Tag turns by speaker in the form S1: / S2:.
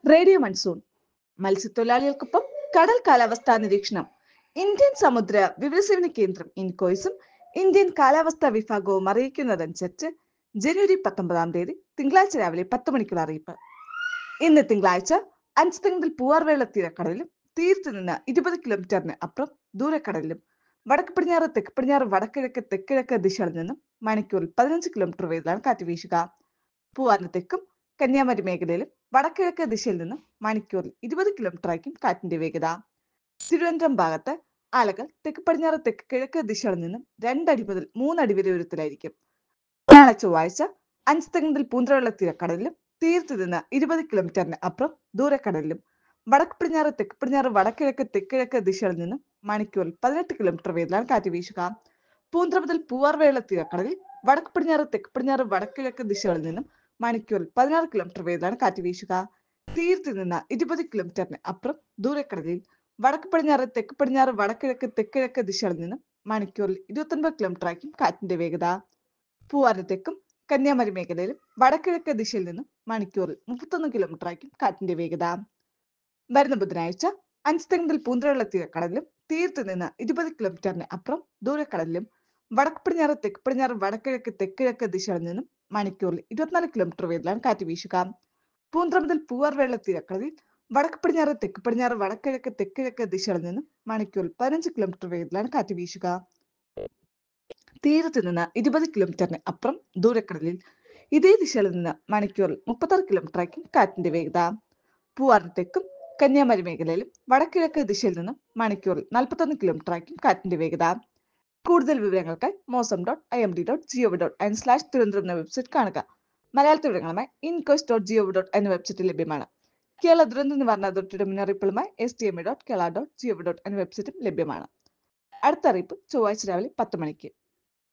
S1: radio monsoon മത്സ്യത്തൊഴിലാളികൾക്കൊപ്പം കടൽ കാലാവസ്ഥാ നിരീക്ഷണം ഇന്ത്യൻ സമുദ്ര വിവരസേവന കേന്ദ്രം ഇൻകോയ്സും ഇന്ത്യൻ കാലാവസ്ഥാ വിഭാഗവും അറിയിക്കുന്നതനുസരിച്ച് ജനുവരി പത്തൊമ്പതാം തീയതി തിങ്കളാഴ്ച രാവിലെ പത്ത് മണിക്കുള്ള അറിയിപ്പ് ഇന്ന് തിങ്കളാഴ്ച അഞ്ചുതെങ്ങിൽ പൂവാർവേള തീരക്കടലിലും തീരത്ത് നിന്ന് ഇരുപത് കിലോമീറ്ററിന് അപ്പുറം ദൂരക്കടലിലും വടക്ക് പടിഞ്ഞാറ് തെക്ക് പടിഞ്ഞാറ് വടക്കിഴക്ക് തെക്കിഴക്ക് ദിശകളിൽ നിന്നും മണിക്കൂറിൽ പതിനഞ്ച് കിലോമീറ്റർ വേഗത്തിലാണ് കാറ്റ് വീശുക പൂവാറിന് തെക്കും കന്യാകുമാരി മേഖലയിലും വടക്കിഴക്ക് ദിശയിൽ നിന്നും മണിക്കൂറിൽ ഇരുപത് കിലോമീറ്റർ ആയിരിക്കും കാറ്റിന്റെ വേഗത തിരുവനന്തപുരം ഭാഗത്ത് അലകൾ തെക്ക് പടിഞ്ഞാറ് തെക്ക് കിഴക്ക് ദിശകളിൽ നിന്നും രണ്ടടി മുതൽ മൂന്നടി വരെ ഉയരത്തിലായിരിക്കും നാളെ ചൊവ്വാഴ്ച അഞ്ചുതെങ്ങിൽ പൂന്തറവെള്ള തീരക്കടലിലും തീരത്ത് നിന്ന് ഇരുപത് കിലോമീറ്ററിന് അപ്പുറം ദൂരക്കടലിലും വടക്ക് പടിഞ്ഞാറ് തെക്ക് പടിഞ്ഞാറ് വടക്കിഴക്ക് തെക്കിഴക്ക് ദിശകളിൽ നിന്നും മണിക്കൂറിൽ പതിനെട്ട് കിലോമീറ്റർ വേഗത്തിലാണ് കാറ്റ് വീശുക പൂന്തറ മുതൽ പൂവാർവേള തീരക്കടലിൽ വടക്ക് പടിഞ്ഞാറ് തെക്ക് പടിഞ്ഞാറ് വടക്കിഴക്ക് ദിശകളിൽ നിന്നും മണിക്കൂറിൽ പതിനാറ് കിലോമീറ്റർ വേഗത്തിലാണ് കാറ്റ് വീശുക തീരത്ത് നിന്ന് ഇരുപത് കിലോമീറ്ററിന് അപ്പുറം ദൂരക്കടലിൽ വടക്ക് പടിഞ്ഞാറ് തെക്ക് പടിഞ്ഞാറ് വടക്കിഴക്ക് തെക്കിഴക്ക് ദിശകളിൽ നിന്നും മണിക്കൂറിൽ ഇരുപത്തൊൻപത് കിലോമീറ്റർ ആയിരിക്കും കാറ്റിന്റെ വേഗത പൂവാറിന് തെക്കും കന്യാകുമാരി മേഖലയിലും വടക്കിഴക്ക് ദിശയിൽ നിന്നും മണിക്കൂറിൽ മുപ്പത്തൊന്ന് കിലോമീറ്റർ ആയിരിക്കും കാറ്റിന്റെ വേഗത വരുന്ന ബുധനാഴ്ച അഞ്ചുതെങ്ങിൽ പൂന്തറയുള്ള തീരക്കടലിലും തീരത്ത് നിന്ന് ഇരുപത് കിലോമീറ്ററിന് അപ്പുറം ദൂരക്കടലിലും വടക്ക് പടിഞ്ഞാറ് തെക്ക് പടിഞ്ഞാറ് വടക്കിഴക്ക് തെക്കിഴക്ക് ദിശകളിൽ നിന്നും മണിക്കൂറിൽ ഇരുപത്തിനാല് കിലോമീറ്റർ വേഗത്തിലാണ് കാറ്റ് വീശുക പൂന്തറ മുതൽ പൂവാർവേള തീരക്കടലിൽ വടക്ക് പടിഞ്ഞാറ് തെക്ക് പടിഞ്ഞാറ് വടക്കിഴക്ക് തെക്കിഴക്ക് ദിശകളിൽ നിന്നും മണിക്കൂറിൽ പതിനഞ്ച് കിലോമീറ്റർ വേഗത്തിലാണ് കാറ്റ് വീശുക തീരത്ത് നിന്ന് ഇരുപത് കിലോമീറ്ററിന് അപ്പുറം ദൂരക്കടലിൽ ഇതേ ദിശയിൽ നിന്ന് മണിക്കൂറിൽ മുപ്പത്താറ് കിലോമീറ്റർ ആയിരിക്കും കാറ്റിന്റെ വേഗത പൂവാറിന് തെക്കും കന്യാകുമാരി മേഖലയിലും വടക്കിഴക്ക് ദിശയിൽ നിന്നും മണിക്കൂറിൽ നാൽപ്പത്തൊന്ന് കിലോമീറ്റർ ആയിരിക്കും കാറ്റിന്റെ വേഗത കൂടുതൽ വിവരങ്ങൾക്കായി Mausam dot I M D dot gov dot in slash Thiruvananthapuram എന്ന വെബ്സൈറ്റ് കാണുക മലയാളത്തിൽ വിവരങ്ങളുമായി ഇൻകോസ് ഡോട്ട് ജിഒവി ഡോട്ട് എന്ന വെബ്സൈറ്റിൽ ലഭ്യമാണ് കേരള ദുരന്ത നിവാരണ അതോറിറ്റിയുടെ മുന്നറിയിപ്പുകളുമായി S T M dot Kerala dot gov dot എന്ന വെബ്സൈറ്റും ലഭ്യമാണ് അടുത്ത അറിയിപ്പ് ചൊവ്വാഴ്ച രാവിലെ പത്ത് മണിക്ക്